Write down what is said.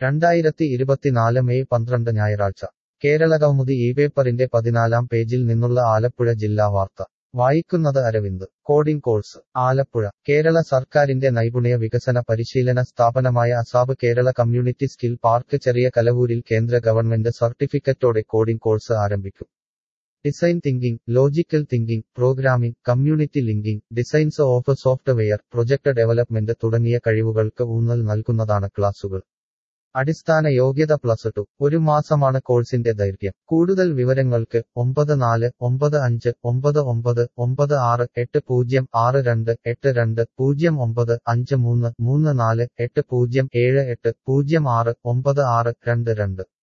രണ്ടായിരത്തി ഇരുപത്തിനാല് മെയ് പന്ത്രണ്ട് ഞായറാഴ്ച കേരളകൗമുദി ഈ പേപ്പറിന്റെ പതിനാലാം പേജിൽ നിന്നുള്ള ആലപ്പുഴ ജില്ലാ വാർത്ത വായിക്കുന്നത് അരവിന്ദ് കോഡിംഗ് കോഴ്സ് ആലപ്പുഴ കേരള സർക്കാരിന്റെ നൈപുണ്യ വികസന പരിശീലന സ്ഥാപനമായ ASAP Kerala community skill park ചെറിയ കലവൂരിൽ കേന്ദ്ര ഗവൺമെന്റ് സർട്ടിഫിക്കറ്റോടെ കോഡിംഗ് കോഴ്സ് ആരംഭിക്കും design thinking logical thinking programming community linking designs of software project development തുടങ്ങിയ കഴിവുകൾക്ക് ഊന്നൽ നൽകുന്നതാണ് ക്ലാസുകൾ അടിസ്ഥാന യോഗ്യത പ്ലസ് ടു ഒരു മാസമാണ് കോഴ്സിന്റെ ദൈർഘ്യം കൂടുതൽ വിവരങ്ങൾക്ക് ഒമ്പത് നാല് ഒമ്പത് അഞ്ച് ഒമ്പത് ഒമ്പത് ഒമ്പത് ആറ് എട്ട് പൂജ്യം ആറ് രണ്ട് എട്ട് രണ്ട് പൂജ്യം ഒമ്പത് അഞ്ച് മൂന്ന് മൂന്ന് നാല് എട്ട് പൂജ്യം ഏഴ് എട്ട് പൂജ്യം ആറ് ഒമ്പത് ആറ് രണ്ട് രണ്ട്